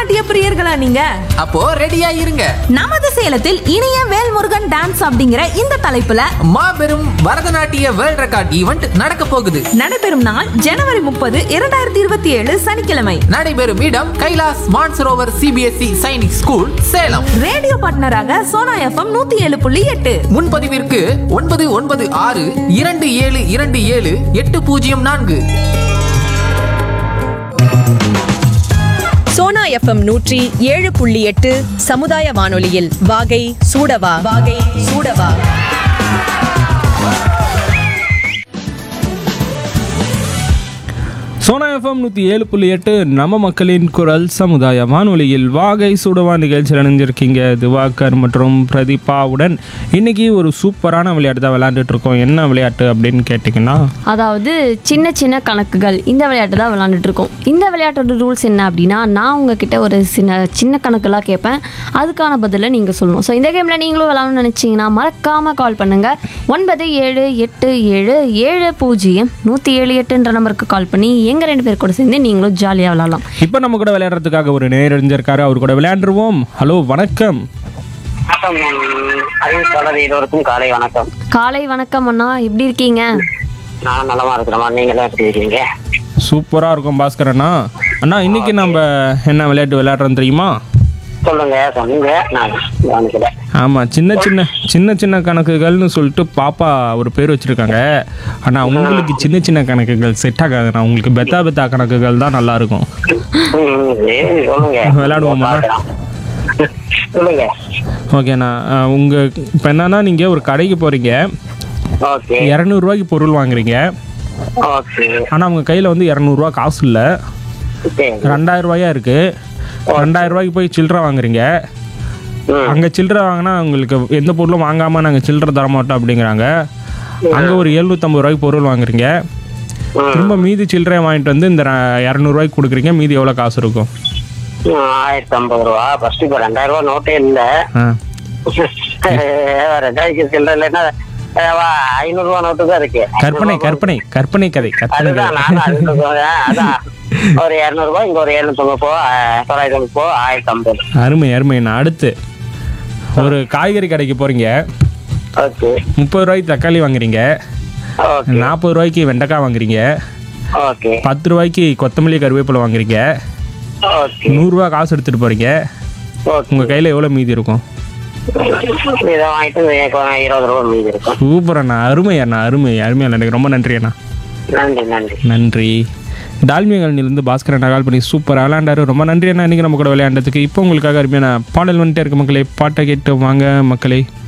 பரதநாட்டிய பிரியர்களா நீங்க அப்போ ரெடியா இருங்க நமது சேலத்தில் இனிய வேல்முருகன் டான்ஸ் அப்படிங்கிற இந்த தலைப்புல மாபெரும் பரதநாட்டிய வேர்ல்ட் ரெக்கார்ட் ஈவெண்ட் நடக்க போகுது நடைபெறும் நாள் ஜனவரி முப்பது இரண்டாயிரத்தி இருபத்தி ஏழு சனிக்கிழமை நடைபெறும் இடம் Kailas Mansarovar CBSE Sainik school Salem radio பார்ட்னராக சோனா எஃப்எம் நூத்தி ஏழு புள்ளி எட்டு முன்பதிவிற்கு ஒன்பது ஒன்பது ஆறு இரண்டு ஏழு இரண்டு ஏழு எட்டு பூஜ்ஜியம் நான்கு சோனா எஃப்எம் நூற்றி ஏழு புள்ளி எட்டு சமுதாய வானொலியில் வாகை சூடவா வாகை சூடவா சோனா எஃப்எம் நூற்றி ஏழு புள்ளி எட்டு நம்ம மக்களின் குரல் சமுதாய வானொலியில் வாகை சுடவா நிகழ்ச்சியில் இணைஞ்சிருக்கீங்க திவாகர் மற்றும் பிரதீபாவுடன் இன்னைக்கு ஒரு சூப்பரான விளையாட்டு தான் விளையாண்டுட்டு இருக்கோம் என்ன விளையாட்டு அப்படின்னு கேட்டிங்கன்னா அதாவது சின்ன சின்ன கணக்குகள் இந்த விளையாட்டு தான் விளாண்டுட்டு இருக்கோம் இந்த விளையாட்டோட ரூல்ஸ் என்ன அப்படின்னா நான் உங்ககிட்ட ஒரு சின்ன சின்ன கணக்கெல்லாம் கேட்பேன் அதுக்கான பதிலை நீங்கள் சொல்லணும் ஸோ இந்த கேமில் நீங்களும் விளாடணும்னு நினச்சிங்கன்னா மறக்காமல் கால் பண்ணுங்கள் ஒன்பது ஏழு எட்டு ஏழு ஏழு பூஜ்ஜியம் நூற்றி ஏழு எட்டுன்ற நம்பருக்கு கால் பண்ணி எங்கள் ரெண்டு பேர் கூட சேர்ந்து நீங்களும் ஜாலியாக விளாட்லாம் இப்போ நம்ம கூட விளையாடுறதுக்காக ஒரு நேர் அறிஞ்சிருக்காரு அவர் கூட விளையாண்டுருவோம் ஹலோ வணக்கம் வணக்கம் அறிவிப்பாளர் இருவருக்கும் காலை வணக்கம் காலை வணக்கம் அண்ணா எப்படி இருக்கீங்க நான் நலமா இருக்கிறேம்மா நீங்க எல்லாம் எப்படி இருக்கீங்க சூப்பராக இருக்கும் பாஸ்கர் அண்ணா அண்ணா இன்னைக்கு நம்ம என்ன விளையாட்டு விளையாடுறோம் தெரியுமா சொல்லுங்க சொன்னீங்க நான் கவனிக்கல ஆமாம் சின்ன சின்ன சின்ன சின்ன கணக்குகள்னு சொல்லிட்டு பாப்பா ஒரு பேர் வச்சுருக்காங்க ஆனால் உங்களுக்கு சின்ன சின்ன கணக்குகள் செட் ஆகாதுண்ணா உங்களுக்கு பெத்தா பெத்தா கணக்குகள் தான் நல்லா இருக்கும் ம், சரி, சொல்லுங்க விளையாடுவோமா? பார்க்கலாம். சொல்லுங்க ஓகேண்ணா உங்கள் இப்போ என்னன்னா நீங்கள் ஒரு கடைக்கு போகிறீங்க ஓகே இரநூறுவாய்க்கு பொருள் வாங்குறீங்க ஓகே ஆனால் உங்கள் கையில் வந்து இரநூறுவா காசு இல்லை சரி ரெண்டாயிரம் ரூபாயா இருக்குது ரெண்டாயிரம் ரூபாய்க்கு போய் சில்லறை வாங்குறீங்க ம், அங்கே சில்லறை வாங்கினா உங்களுக்கு எந்த பொருளும் வாங்காமல் நாங்கள் சில்லறை தர மாட்டோம் அப்படிங்கிறாங்க அங்கே ஒரு எழுநூற்றம்பது ரூபாய்க்கு பொருள் வாங்குறீங்க ம். திரும்ப மீதி சில்லறை வாங்கிட்டு வந்து இந்த ர- இரநூறுவாய்க்கு கொடுக்குறீங்க மீதி எவ்வளோ காசு இருக்கும் ம், ஆயிரத்தி ஐம்பது ரூபா ஃபர்ஸ்ட் இப்போ ரெண்டாயிரம் ரூபா நோட்டே இல்ல ஆ ரெண்டாயிரத்தி சில்லற இல்லைன்னா ஐநூறு ரூபா நோட்டு தான் இருக்கு கற்பனை கற்பனை கற்பனை கதை கற்பனை அதுதான் கதை நானும் அதுக்கு சொல்றேன். அதான் ஒரு இருநூறு ரூபாய் இங்க ஒரு எழுநூத்தொம்பது போ தொள்ளாயிரத்தி போ ஆயிரத்தி ஐம்பது அருமை அருமை நான் அடுத்து ஒரு காய்கறி கடைக்கு போகிறீங்க ஓகே முப்பது ரூபாய்க்கு தக்காளி வாங்குறீங்க ஓகே நாற்பது ரூபாய்க்கு வெண்டைக்காய் வாங்குறீங்க ஓகே பத்து ரூபாய்க்கு கொத்தமல்லி கருவேப்பிலை வாங்குறீங்க ஓகே நூறுரூவா காசு எடுத்துகிட்டு போகிறீங்க ஓகே உங்கள் கையில் எவ்வளோ மீதி இருக்கும் இதை வாங்கிட்டு எனக்கு ஒரு இருபது ரூபா மீதி இருக்கும் சூப்பர் அண்ணா அருமை அண்ணா அருமை அருமையா எனக்கு ரொம்ப நன்றி அண்ணா நன்றி நன்றி நன்றி டால்மியகல்னிலிருந்து பாஸ்கர் அண்ணா கால் பண்ணி சூப்பர் விளையாண்டாரு ரொம்ப நன்றி அண்ணா இன்றைக்கி நம்ம கூட விளையாண்டதுக்கு இப்போ உங்களுக்காக அருமையான பாடல் வந்துட்டே இருக்கு மக்களே பாட்டை கேட்டு வாங்க மக்களே